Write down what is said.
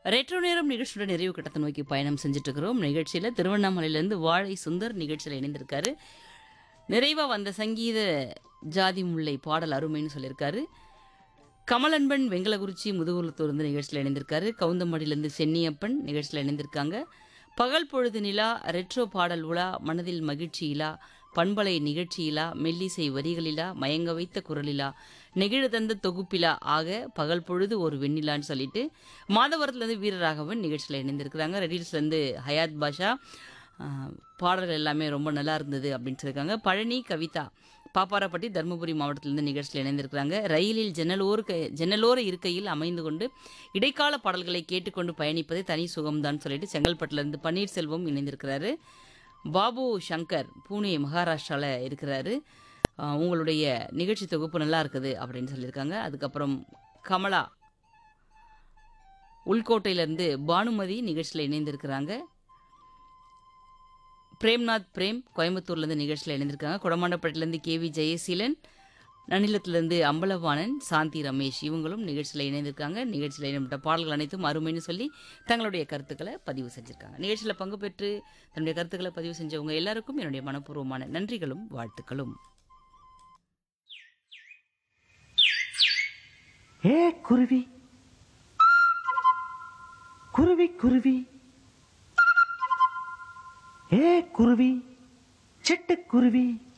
retro நேரம் நிகழ்ச்சியோட நிறைவு கட்டத்தை நோக்கி பயணம் செஞ்சுட்டு இருக்கிறோம் நிகழ்ச்சியில் திருவண்ணாமலையிலேருந்து வாழை சுந்தர் நிகழ்ச்சியில் இணைந்திருக்காரு நிறைவாக வந்த சங்கீத ஜாதி முல்லை பாடல் அருமைன்னு சொல்லியிருக்காரு கமலன்பன் வெங்கலகுறிச்சி முதுகுலத்தூர் இருந்து நிகழ்ச்சியில் இணைந்திருக்காரு கவுந்தமடியிலேருந்து சென்னியப்பன் நிகழ்ச்சியில் இணைந்திருக்காங்க பகல் பொழுது நிலா ரெட்ரோ பாடல் உலா மனதில் மகிழ்ச்சியிலா பண்பலை நிகழ்ச்சியிலா மெல்லிசை வரிகளிலா மயங்க வைத்த குரலிலா நெகிழ தந்த தொகுப்பிலா ஆக பகல் பொழுது ஒரு வெண்ணிலான்னு சொல்லிட்டு மாதவரத்துலேருந்து வீரராகவன் நிகழ்ச்சியில் இணைந்திருக்கிறாங்க ரெடில்ஸ்லேருந்து ஹயாத் பாஷா ஆஹ், பாடல்கள் எல்லாமே ரொம்ப நல்லா இருந்தது அப்படின்னு சொல்லியிருக்காங்க பழனி கவிதா பாப்பாரப்பட்டி தருமபுரி மாவட்டத்திலிருந்து நிகழ்ச்சியில் இணைந்திருக்கிறாங்க ரயிலில் ஜன்னலோர க ஜன்னலோர இருக்கையில் அமைந்து கொண்டு இடைக்கால பாடல்களை கேட்டுக்கொண்டு பயணிப்பதே தனி சுகம்தான் சொல்லிட்டு செங்கல்பட்டுலேருந்து பன்னீர்செல்வம் இணைந்திருக்கிறாரு பாபு சங்கர் பூனே மகாராஷ்டிராவில் இருக்கிறாரு ஆஹ், உங்களுடைய நிகழ்ச்சி தொகுப்பு நல்லா இருக்குது அப்படின்னு சொல்லியிருக்காங்க அதுக்கப்புறம் கமலா உள்கோட்டையிலேருந்து பானுமதி நிகழ்ச்சியில் இணைந்திருக்கிறாங்க பிரேம்நாத் பிரேம் கோயம்புத்தூர்லேருந்து நிகழ்ச்சியில் இணைந்திருக்காங்க குடமாண்டப்பட்டிலேருந்து கேவி ஜெயசீலன் நனிலத்திலேருந்து அம்பலவாணன் சாந்தி ரமேஷ் இவங்களும் நிகழ்ச்சியில் இணைந்திருக்காங்க நிகழ்ச்சியில் இணைந்த பாடல்கள் அனைத்தும் அருமைன்னு சொல்லி தங்களுடைய கருத்துக்களை பதிவு செஞ்சுருக்காங்க நிகழ்ச்சியில் பங்கு பெற்று தன்னுடைய கருத்துக்களை பதிவு செஞ்சவங்க எல்லாருக்கும் என்னுடைய மனப்பூர்வமான நன்றிகளும் வாழ்த்துக்களும் ஏ குருவி குருவி குருவி ஏ குருவி சிட்டுக்குருவி